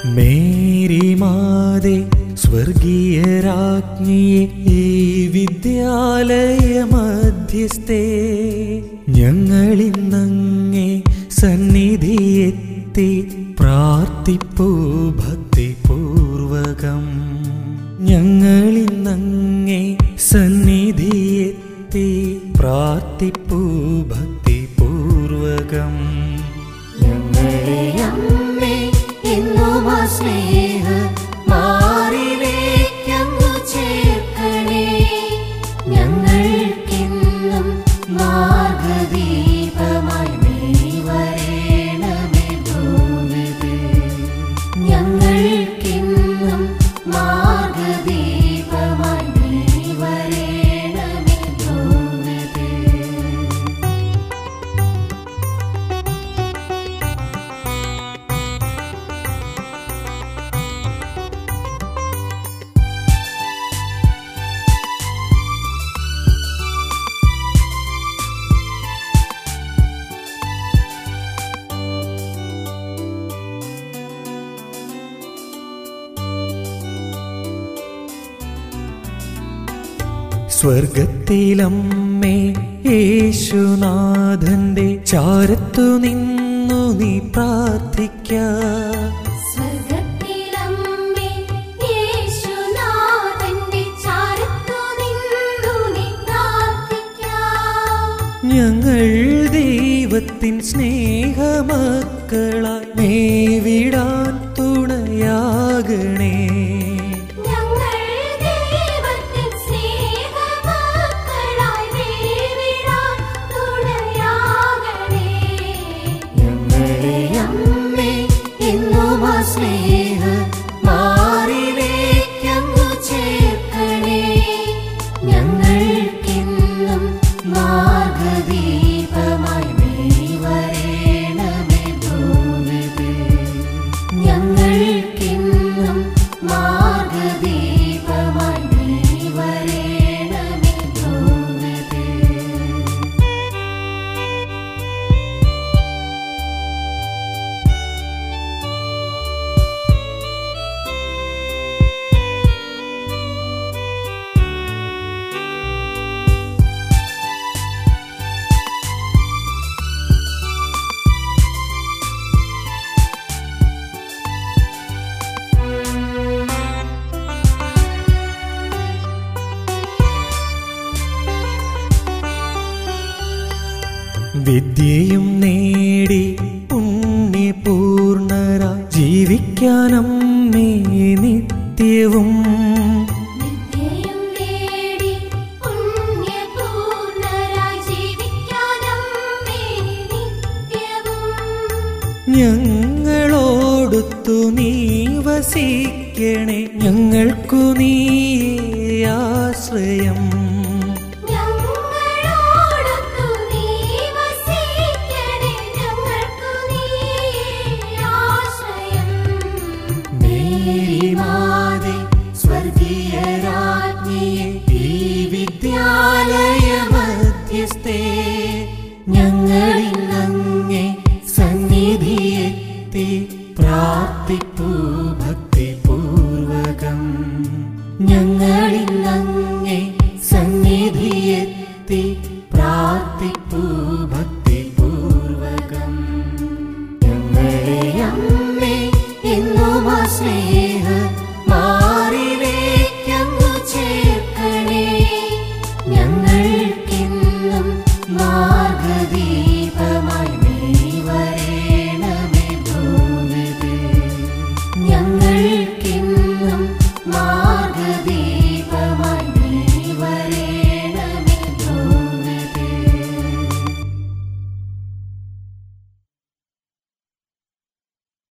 Mary മാതേ സ്വർഗീയ രാജ്ഞിയെ ഈ വിദ്യാലയ മധ്യസ്ഥേ ഞങ്ങളിന്നങ്ങേ സന്നിധിയെത്തി പ്രാർത്ഥിപ്പൂ ഭക്തിപൂർവകം ഞങ്ങളിന്നങ്ങേ സന്നിധിയെത്തി പ്രാർത്ഥിപ്പൂ ഭക്തിപൂർവകം ഞങ്ങളെ അമ്മേ എന്നും ആ സ്നേഹ മാറിലേക്കങ്ങു ചേർക്കണേ ഞങ്ങൾക്കെന്നും മാർഗദീപമായി നീ വരേണമേ ഭൂമിതേ ഞങ്ങൾക്കെന്നും മാർഗദീപമായി നീ വരേണമേ ഭൂമിതേ സ്വർഗത്തിലമ്മേ യേശുനാഥന്റെ ചാരത്തു നിന്നു നീ പ്രാർത്ഥിക്ക സ്വർഗ്ഗത്തിലമ്മേ യേശുനാഥന്റെ ചാരത്തു നിന്നു നീ പ്രാർത്ഥിക്കാം. ഞങ്ങൾ ദൈവത്തിൻ സ്നേഹമക്കളായി മേവിടാൻ തുണയാകണേ ഞങ്ങൾ ദൈവത്തിൻ സ്നേഹമക്കളായി വേവിടാൻ തുണയാകണേ. ഞങ്ങളെ അമ്മേ എന്നും ആ സ്നേഹ മാറിലേക്കങ്ങു ചേർക്കണേ ഞങ്ങൾക്കെന്നും മാർഗദീപമായി നീ വരേണമേ ഭൂമിതേ ഞങ്ങൾക്കെന്നും മാർഗദീപമായി നീ വരേണമേ ഭൂമിതേ വിദ്യയും നേടി പുണ്യപൂർണരായി ജീവിക്കാനമ്മേ നിത്യവും വിദ്യയും നേടി പുണ്യപൂർണരായി ജീവിക്കാനമ്മേ നിത്യവും ഞങ്ങളോടൊത്തു നീ വസിക്കണേ ഞങ്ങൾക്കു നീ ആശ്രയം ഞങ്ങളോടൊത്തു നീ വസിക്കണേ ഞങ്ങൾക്കു നീ ആശ്രയം മേരി മാതേ സ്വർഗീയ രാജ്ഞിയെ ഈ വിദ്യാലയ മധ്യസ്ഥേ ഞങ്ങളിന്നങ്ങേ സന്നിധിയെത്തി പ്രാർത്ഥിപ്പൂ